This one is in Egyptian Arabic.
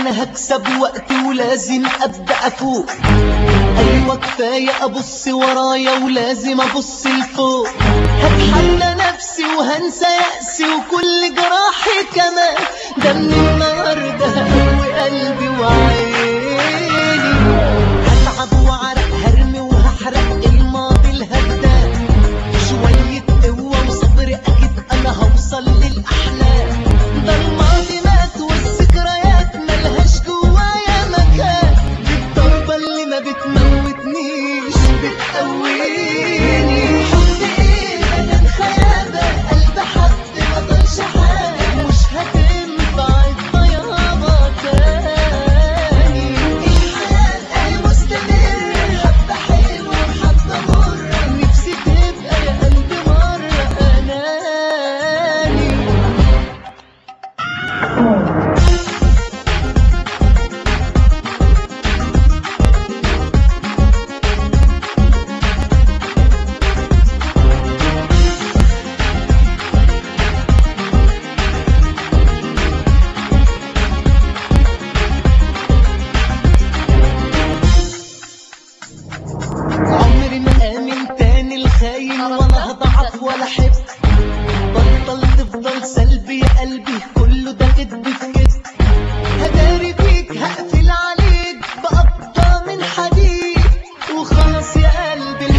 انا هكسب وقتي ولازم ابدا افوق ايوه كفايه ابص ورايا ولازم ابص لفوق هتحدى نفسي وهنسى يأسي وكل جراحي كمان ده من النهارده هقوي قلبي وعيني هتعب وعرق هرمي وهحرق الماضي الهدام شوية قوة وصبر أكيد أنا هوصل للأحلام ده الماضي مات والذكريات ملهاش جوايا مكان دي الضربة اللي ما بتموتنيش بتقويني حب إيه ده كان خيابة قلب حد ما ضلش حاجة مش هتنفع الطيابة تاني الحياة أهي مستمرة حبة حلوة وحبة مرة نفسي تبقى يا قلبي مرة أناني عمري ما آمن تاني الخاين ولا هضعف ولا حب بطل تفضل سلبي يا قلبي كله ده كدب في كدب هداري فيك هقفل عليك بقبضة من حديد وخلاص يا قلبي